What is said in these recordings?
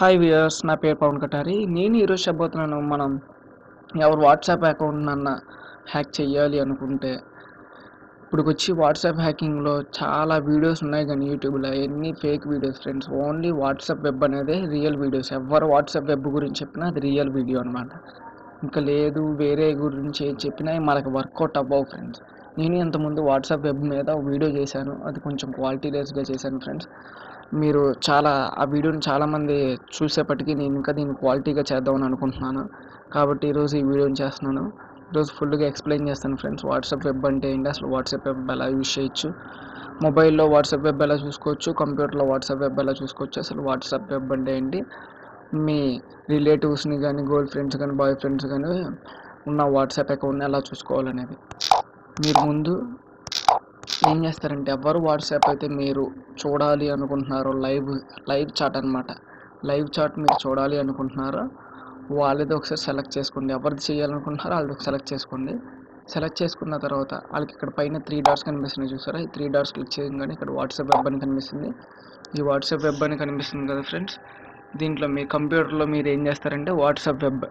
hi viewers నా పేరు పవన్ కటారి నేను ఈరోజు చెప్పబోతున్నాను మనం ఎవరు వాట్సాప్ అకౌంట్ నన్న హ్యాక్ చేయాలి అనుకుంటే ఇప్పుడు వచ్చి వాట్సాప్ హ్యాకింగ్లో చాలా వీడియోస్ ఉన్నాయి కానీ యూట్యూబ్లో ఎన్ని fake videos friends only WhatsApp web అనేది రియల్ వీడియోస్ ఎవరు వాట్సాప్ వెబ్ గురించి చెప్పినా అది రియల్ వీడియో అనమాట ఇంకా లేదు వేరే గురించి ఏం చెప్పినా మనకు వర్కౌట్ అవ్వవు ఫ్రెండ్స్ నేను ఇంతకుముందు వాట్సాప్ వెబ్ మీద ఒక వీడియో చేశాను అది కొంచెం క్వాలిటీ లెస్గా చేశాను ఫ్రెండ్స్ మీరు చాలా ఆ వీడియోని చాలామంది చూసేపటికి నేను ఇంకా దీన్ని క్వాలిటీగా చేద్దామని అనుకుంటున్నాను కాబట్టి ఈరోజు ఈ వీడియోని చేస్తున్నాను ఈరోజు ఫుల్గా ఎక్స్ప్లెయిన్ చేస్తాను ఫ్రెండ్స్ వాట్సాప్ వెబ్ అంటే ఏంటి అసలు వాట్సాప్ వెబ్ ఎలా యూజ్ చేయొచ్చు మొబైల్లో వాట్సాప్ వెబ్ ఎలా చూసుకోవచ్చు కంప్యూటర్లో వాట్సాప్ వెబ్ ఎలా చూసుకోవచ్చు అసలు వాట్సాప్ వెబ్ అంటే ఏంటి మీ రిలేటివ్స్ని కానీ గర్ల్ ఫ్రెండ్స్ కానీ బాయ్ ఫ్రెండ్స్ కానీ ఉన్న వాట్సాప్ అకౌంట్ని ఎలా చూసుకోవాలనేది మీరు ముందు ఏం చేస్తారంటే ఎవరు వాట్సాప్ అయితే మీరు చూడాలి అనుకుంటున్నారో లైవ్ లైవ్ చాట్ అనమాట లైవ్ చాట్ మీరు చూడాలి అనుకుంటున్నారో వాళ్ళది ఒకసారి సెలెక్ట్ చేసుకోండి ఎవరిది చేయాలనుకుంటున్నారో వాళ్ళది సెలెక్ట్ చేసుకోండి సెలెక్ట్ చేసుకున్న తర్వాత వాళ్ళకి ఇక్కడ పైన త్రీ డాట్స్ కనిపిస్తున్నాయి చూసారా ఈ త్రీ డాట్స్ క్లిక్ చేయగానే ఇక్కడ వాట్సాప్ వెబ్ అని కనిపిస్తుంది ఈ వాట్సాప్ వెబ్ అని కనిపిస్తుంది కదా ఫ్రెండ్స్ దీంట్లో మీ కంప్యూటర్లో మీరు ఏం చేస్తారంటే వాట్సాప్ వెబ్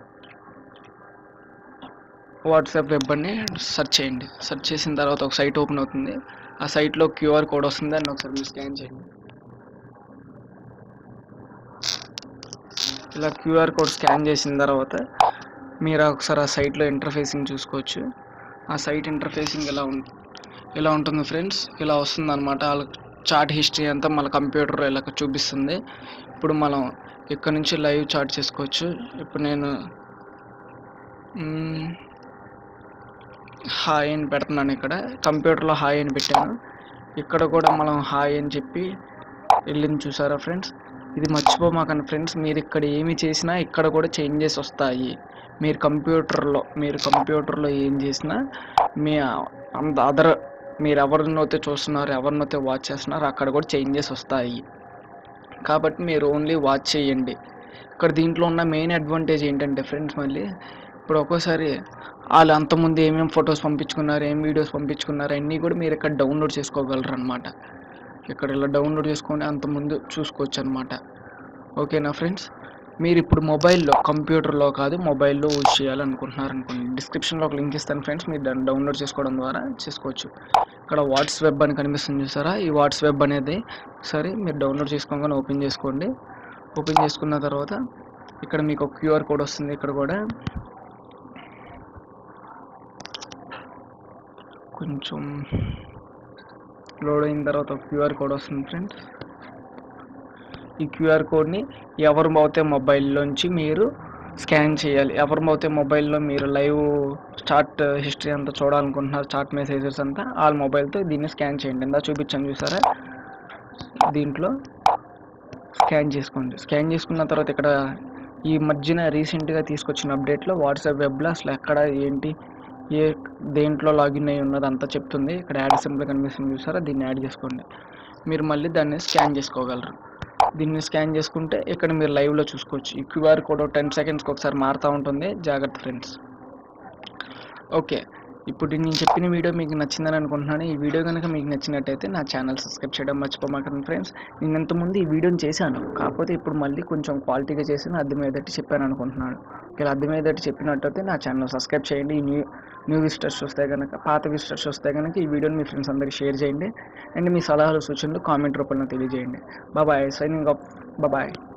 వాట్సాప్ వెబ్ అని సెర్చ్ చేయండి సెర్చ్ చేసిన తర్వాత ఒక సైట్ ఓపెన్ అవుతుంది ఆ సైట్లో క్యూఆర్ కోడ్ వస్తుంది దాన్ని ఒకసారి మీరు స్కాన్ చేయండి ఇలా క్యూఆర్ కోడ్ స్కాన్ చేసిన తర్వాత మీరు ఒకసారి ఆ సైట్లో ఇంటర్ఫేసింగ్ చూసుకోవచ్చు ఆ సైట్ ఇంటర్ఫేసింగ్ ఎలా ఉం ఎలా ఉంటుంది ఫ్రెండ్స్ ఇలా వస్తుంది అనమాట వాళ్ళ చాట్ హిస్టరీ అంతా మన కంప్యూటర్ ఇలా చూపిస్తుంది ఇప్పుడు మనం ఇక్కడ నుంచి లైవ్ చాట్ చేసుకోవచ్చు ఇప్పుడు నేను మ్మ్, హాయ్ అని పెడుతున్నాను ఇక్కడ కంప్యూటర్లో హాయ్ అని పెట్టాను ఇక్కడ కూడా మనం హాయ్ అని చెప్పి వెళ్ళింది చూసారా ఫ్రెండ్స్ ఇది మర్చిపోమాకండి ఫ్రెండ్స్ మీరు ఇక్కడ ఏమి చేసినా ఇక్కడ కూడా చేంజెస్ వస్తాయి మీరు కంప్యూటర్లో మీరు కంప్యూటర్లో ఏం చేసినా మీ అదర్ మీరు ఎవరినైతే చూస్తున్నారు ఎవరినైతే వాచ్ చేస్తున్నారు అక్కడ కూడా చేంజెస్ వస్తాయి కాబట్టి మీరు ఓన్లీ వాచ్ చేయండి ఇక్కడ దీంట్లో ఉన్న మెయిన్ అడ్వాంటేజ్ ఏంటంటే ఫ్రెండ్స్ మళ్ళీ ఇప్పుడు ఒక్కోసారి వాళ్ళు అంతకుముందు ఏమేమి ఫొటోస్ పంపించుకున్నారు ఏం వీడియోస్ పంపించుకున్నారు అన్నీ కూడా మీరు ఇక్కడ డౌన్లోడ్ చేసుకోగలరు అనమాట ఇక్కడ ఇలా డౌన్లోడ్ చేసుకొని అంతకుముందు చూసుకోవచ్చు అనమాట ఓకేనా ఫ్రెండ్స్ మీరు ఇప్పుడు మొబైల్లో కంప్యూటర్లో కాదు మొబైల్లో యూజ్ చేయాలనుకుంటున్నారు అనుకోండి డిస్క్రిప్షన్లో ఒక లింక్ ఇస్తాను ఫ్రెండ్స్ మీరు దాన్ని డౌన్లోడ్ చేసుకోవడం ద్వారా చేసుకోవచ్చు ఇక్కడ వాట్స్ వెబ్ అని కనిపిస్తుంది చూసారా ఈ వాట్స్ వెబ్ అనేది సరే మీరు డౌన్లోడ్ చేసుకోగానే ఓపెన్ చేసుకోండి ఓపెన్ చేసుకున్న తర్వాత ఇక్కడ మీకు ఒక క్యూఆర్ కోడ్ వస్తుంది ఇక్కడ కూడా కొంచెం లోడ్ అయిన తర్వాత ఒక క్యూఆర్ కోడ్ వస్తుంది ఫ్రెండ్స్ ఈ క్యూఆర్ కోడ్ని ఎవరు మోతే మొబైల్లోంచి మీరు స్కాన్ చేయాలి ఎవరు మోతే మొబైల్లో మీరు లైవ్ చాట్ హిస్టరీ అంతా చూడాలనుకుంటున్నారు చాట్ మెసేజెస్ అంతా వాళ్ళ మొబైల్తో దీన్ని స్కాన్ చేయండి ఇందా చూపించాను చూసారా దీంట్లో స్కాన్ చేసుకోండి స్కాన్ చేసుకున్న తర్వాత ఇక్కడ ఈ మధ్యన రీసెంట్గా తీసుకొచ్చిన అప్డేట్లో వాట్సాప్ వెబ్లో అసలు ఎక్కడ ఏంటి ఏ దేంట్లో లాగిన్ అయి ఉన్నది అంతా చెప్తుంది ఇక్కడ యాడ్ సింపుల్ కనిపిస్తుంది చూసారా దీన్ని యాడ్ చేసుకోండి మీరు మళ్ళీ దాన్ని స్కాన్ చేసుకోగలరు దీన్ని స్కాన్ చేసుకుంటే ఇక్కడ మీరు లైవ్లో చూసుకోవచ్చు ఈ క్యూఆర్ కోడ్ టెన్ సెకండ్స్కి ఒకసారి మారుతూ ఉంటుంది జాగ్రత్త ఫ్రెండ్స్ ఓకే ఇప్పుడు నేను చెప్పిన వీడియో మీకు నచ్చిందని అనుకుంటున్నాను ఈ వీడియో కనుక మీకు నచ్చినట్టయితే నా ఛానల్ సబ్స్క్రైబ్ చేయడం మర్చిపోమాకండి ఫ్రెండ్స్ నేను ఇంతకుముందు ఈ వీడియోని చేశాను కాకపోతే ఇప్పుడు మళ్ళీ కొంచెం క్వాలిటీగా చేసి అర్థమయ్యేటట్టు చెప్పాను అనుకుంటున్నాను ఇలా అర్థమయ్యేటట్టు చెప్పినట్టయితే నా ఛానల్ సబ్స్క్రైబ్ చేయండి ఈ న్యూ న్యూ విజిటర్స్ వస్తే కనుక పాత విజిటర్స్ వస్తే కనుక ఈ వీడియోని మీ ఫ్రెండ్స్ అందరికీ షేర్ చేయండి అండ్ మీ సలహాలు సూచనలు కామెంట్ రూపంలో తెలియజేయండి బాబాయ్ సైనింగ్ అప్ బాబాయ్